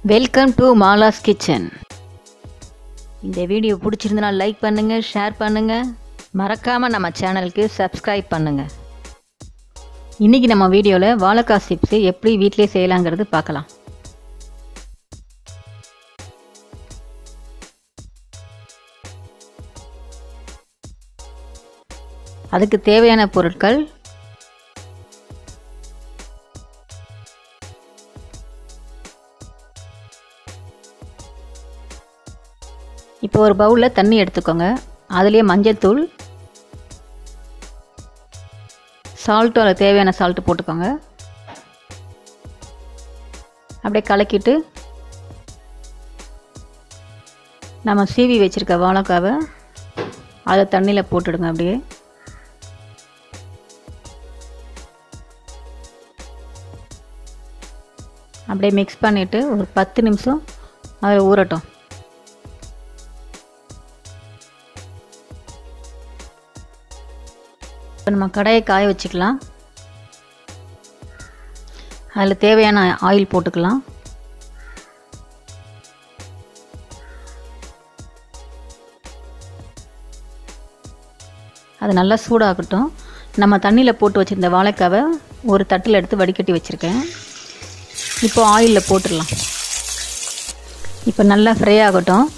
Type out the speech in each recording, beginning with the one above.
welcome to Mala's kitchen இந்த video பிடிச்சிருந்தனா like பண்ணுங்கள் ஷேர் பண்ணுங்கள் மறக்காமல் நம்ம சேனலுக்கு சப்ஸ்கிரைப் பண்ணுங்கள் இன்றைக்கி நம்ம வீடியோவில் வாழைக்காய் சிப்ஸு எப்படி வீட்டிலே செய்யலாங்கிறது பார்க்கலாம் அதுக்கு தேவையான பொருட்கள் இப்போ ஒரு பவுலில் தண்ணி எடுத்துக்கோங்க அதுலேயே மஞ்சள்தூள் சால்ட்டும் அதில் தேவையான சால்ட்டு போட்டுக்கோங்க அப்படியே கலக்கிட்டு நம்ம சீவி வச்சுருக்க வாழைக்காவை அதை தண்ணியில் போட்டுடுங்க அப்படியே அப்படியே மிக்ஸ் பண்ணிவிட்டு ஒரு பத்து நிமிஷம் அதில் ஊறட்டும் இப்போ நம்ம கடாயை காய வச்சுக்கலாம் அதில் தேவையான ஆயில் போட்டுக்கலாம் அது நல்லா சூடாகட்டும் நம்ம தண்ணியில் போட்டு வச்சுருந்த வாழைக்காவை ஒரு தட்டில் எடுத்து வடிகட்டி வச்சுருக்கேன் இப்போ ஆயிலில் போட்டுடலாம் இப்போ நல்லா ஃப்ரை ஆகட்டும்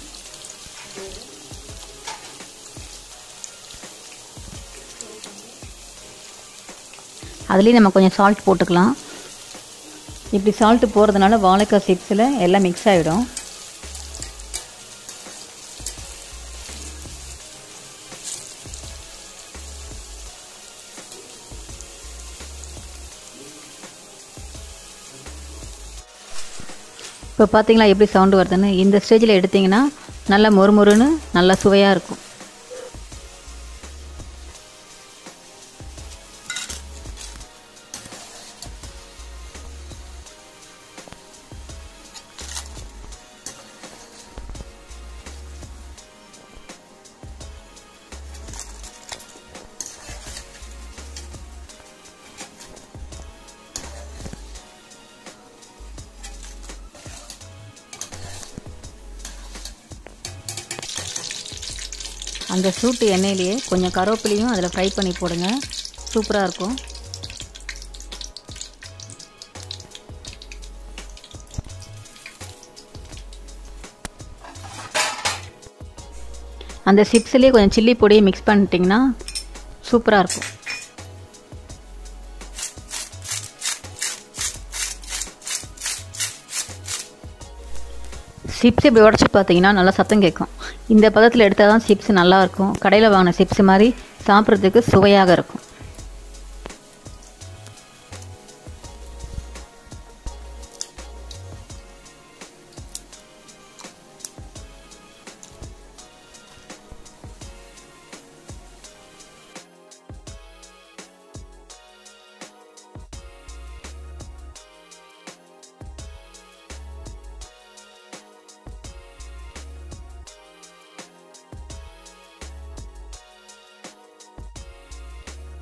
அதுலேயும் நம்ம கொஞ்சம் சால்ட் போட்டுக்கலாம் இப்படி சால்ட்டு போகிறதுனால வாழைக்காய் சிப்ஸில் எல்லாம் மிக்ஸ் ஆகிடும் இப்போ பார்த்தீங்களா எப்படி சவுண்டு வருதுன்னு இந்த ஸ்டேஜில் எடுத்திங்கன்னா நல்லா மொறுமொறுன்னு நல்லா சுவையாக இருக்கும் அந்த சூட்டு எண்ணெயிலேயே கொஞ்சம் கருவேப்பிலையும் அதில் ஃப்ரை பண்ணி போடுங்க சூப்பராக இருக்கும் அந்த சிப்ஸ்லேயே கொஞ்சம் சில்லி பொடியை மிக்ஸ் பண்ணிட்டிங்கன்னா சூப்பராக இருக்கும் சிப்ஸ் இப்படி உடச்சி பார்த்தீங்கன்னா நல்லா சத்தம் கேட்கும் இந்த பதத்தில் எடுத்தால் தான் சிப்ஸ் நல்லாயிருக்கும் கடையில் வாங்கின சிப்ஸ் மாதிரி சாப்பிட்றதுக்கு சுவையாக இருக்கும்